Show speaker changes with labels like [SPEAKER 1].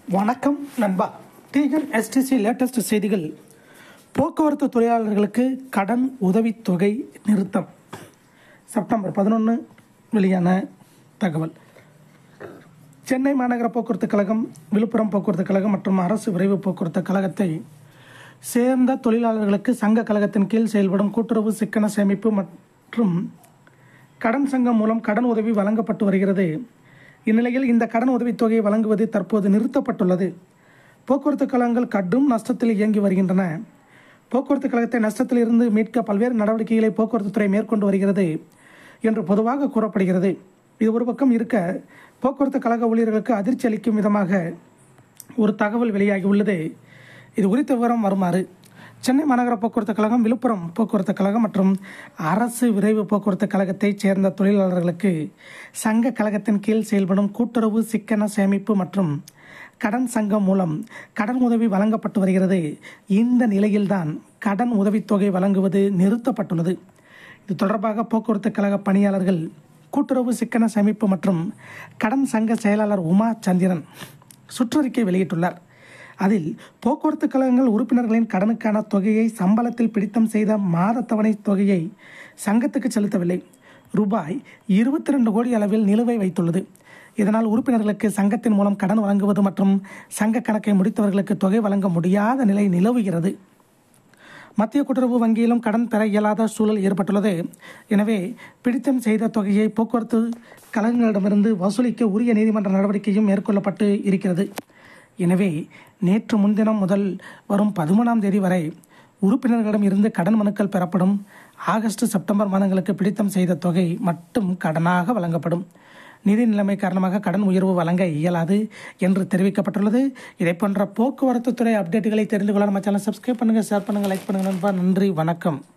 [SPEAKER 1] வணக்கம் நண்பா TN STC latest செய்திகள் போக்குவரத்து தொழிலாளர்களுக்கு கடன் உதவித்தொகை நிறுத்தம் செப்டம்பர் பதினொன்று வெளியான தகவல் சென்னை மாநகர போக்குவரத்து கழகம் விழுப்புரம் போக்குவரத்து கழகம் மற்றும் அரசு விரைவு போக்குவரத்து கழகத்தை சேர்ந்த தொழிலாளர்களுக்கு சங்க கழகத்தின் கீழ் செயல்படும் கூட்டுறவு சிக்கன சேமிப்பு மற்றும் கடன் சங்கம் மூலம் கடன் உதவி வழங்கப்பட்டு வருகிறது இந்நிலையில் இந்த கடன் உதவித்தொகையை வழங்குவது தற்போது நிறுத்தப்பட்டுள்ளது போக்குவரத்து கழகங்கள் கடும் நஷ்டத்தில் இயங்கி வருகின்றன போக்குவரத்து கழகத்தை நஷ்டத்தில் இருந்து மீட்க பல்வேறு நடவடிக்கைகளை போக்குவரத்து துறை மேற்கொண்டு வருகிறது என்று பொதுவாக கூறப்படுகிறது இது ஒரு பக்கம் இருக்க போக்குவரத்து கழக ஊழியர்களுக்கு அதிர்ச்சி அளிக்கும் விதமாக ஒரு தகவல் வெளியாகி உள்ளது இது குறித்த விவரம் வருமாறு சென்னை மாநகர போக்குவரத்து கழகம் விழுப்புரம் போக்குவரத்து கழகம் மற்றும் அரசு விரைவு போக்குவரத்து கழகத்தைச் சேர்ந்த தொழிலாளர்களுக்கு சங்க கழகத்தின் கீழ் செயல்படும் கூட்டுறவு சிக்கன சேமிப்பு மற்றும் கடன் சங்கம் மூலம் கடன் உதவி வழங்கப்பட்டு வருகிறது இந்த நிலையில்தான் கடன் உதவித்தொகை வழங்குவது நிறுத்தப்பட்டுள்ளது இது தொடர்பாக போக்குவரத்து கழக பணியாளர்கள் கூட்டுறவு சிக்கன சேமிப்பு மற்றும் கடன் சங்க செயலாளர் உமா சந்திரன் சுற்றறிக்கை வெளியிட்டுள்ளார் அதில் போக்குவரத்து கழகங்கள் உறுப்பினர்களின் கடனுக்கான தொகையை சம்பளத்தில் பிடித்தம் செய்த மாத தவணை தொகையை சங்கத்துக்கு செலுத்தவில்லை ரூபாய் இருபத்தி ரெண்டு கோடி அளவில் நிலுவை வைத்துள்ளது இதனால் உறுப்பினர்களுக்கு சங்கத்தின் மூலம் கடன் வழங்குவது மற்றும் சங்க கணக்கை முடித்தவர்களுக்கு தொகை வழங்க முடியாத நிலை நிலவுகிறது மத்திய கூட்டுறவு வங்கியிலும் கடன் தர இயலாத சூழல் ஏற்பட்டுள்ளது எனவே பிடித்தம் செய்த தொகையை போக்குவரத்து கழகங்களிடமிருந்து வசூலிக்க உரிய நீதிமன்ற நடவடிக்கையும் மேற்கொள்ளப்பட்டு இருக்கிறது எனவே நேற்று முன்தினம் முதல் வரும் பதிமூணாம் தேதி வரை உறுப்பினர்களிடம் இருந்து கடன் மனுக்கள் பெறப்படும் ஆகஸ்ட் செப்டம்பர் மாதங்களுக்கு பிடித்தம் செய்த தொகை மட்டும் கடனாக வழங்கப்படும் நிதி நிலைமை காரணமாக கடன் உயர்வு வழங்க இயலாது என்று தெரிவிக்கப்பட்டுள்ளது இதை போன்ற போக்குவரத்து துறை அப்டேட்டுகளை தெரிந்து கொள்ள நம்ம சேனல் சப்ஸ்கிரைப் பண்ணுங்கள் ஷேர் பண்ணுங்கள் லைக் பண்ணுங்கள் நண்பா நன்றி வணக்கம்